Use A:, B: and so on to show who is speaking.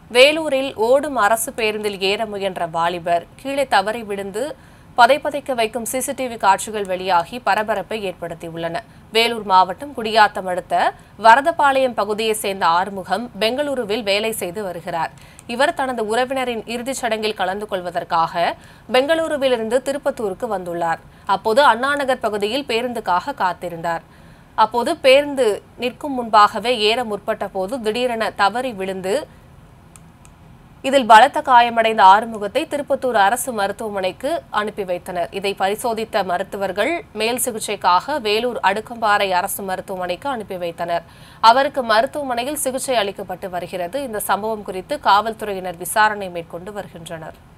A: வேலூரில் ஓடும் அரசு பேருந்தில் ஏற முயன்ற வாலிபர் கீழே தவறி விழுந்து பதைபதைக்க வைக்கும் சிசிடிவி காட்சிகள் வெளியாகி பரபரப்பை ஏற்படுத்தியுள்ளன வேலூர் மாவட்டம் குடியாத்தம் அடுத்த வரதபாளையம் பகுதியைச் சேர்ந்த ஆறுமுகம் பெங்களூருவில் வேலை செய்து வருகிறார் இவர் தனது உறவினரின் இறுதிச் சடங்கில் கலந்து கொள்வதற்காக பெங்களூருவிலிருந்து திருப்பத்தூருக்கு வந்துள்ளார் அப்போது அண்ணாநகர் பகுதியில் பேருந்துக்காக காத்திருந்தார் அப்போது பேருந்து நிற்கும் முன்பாகவே ஏற முற்பட்ட போது திடீரென தவறி விழுந்து இதில் பலத்த காயமடைந்த ஆறுமுகத்தை திருப்பத்தூர் அரசு மருத்துவமனைக்கு அனுப்பி வைத்தனர் இதை பரிசோதித்த மருத்துவர்கள் மேல் சிகிச்சைக்காக வேலூர் அடுக்கம்பாறை அரசு மருத்துவமனைக்கு அனுப்பி வைத்தனர் அவருக்கு மருத்துவமனையில் சிகிச்சை அளிக்கப்பட்டு வருகிறது இந்த சம்பவம் குறித்து காவல்துறையினர் விசாரணை மேற்கொண்டு வருகின்றனர்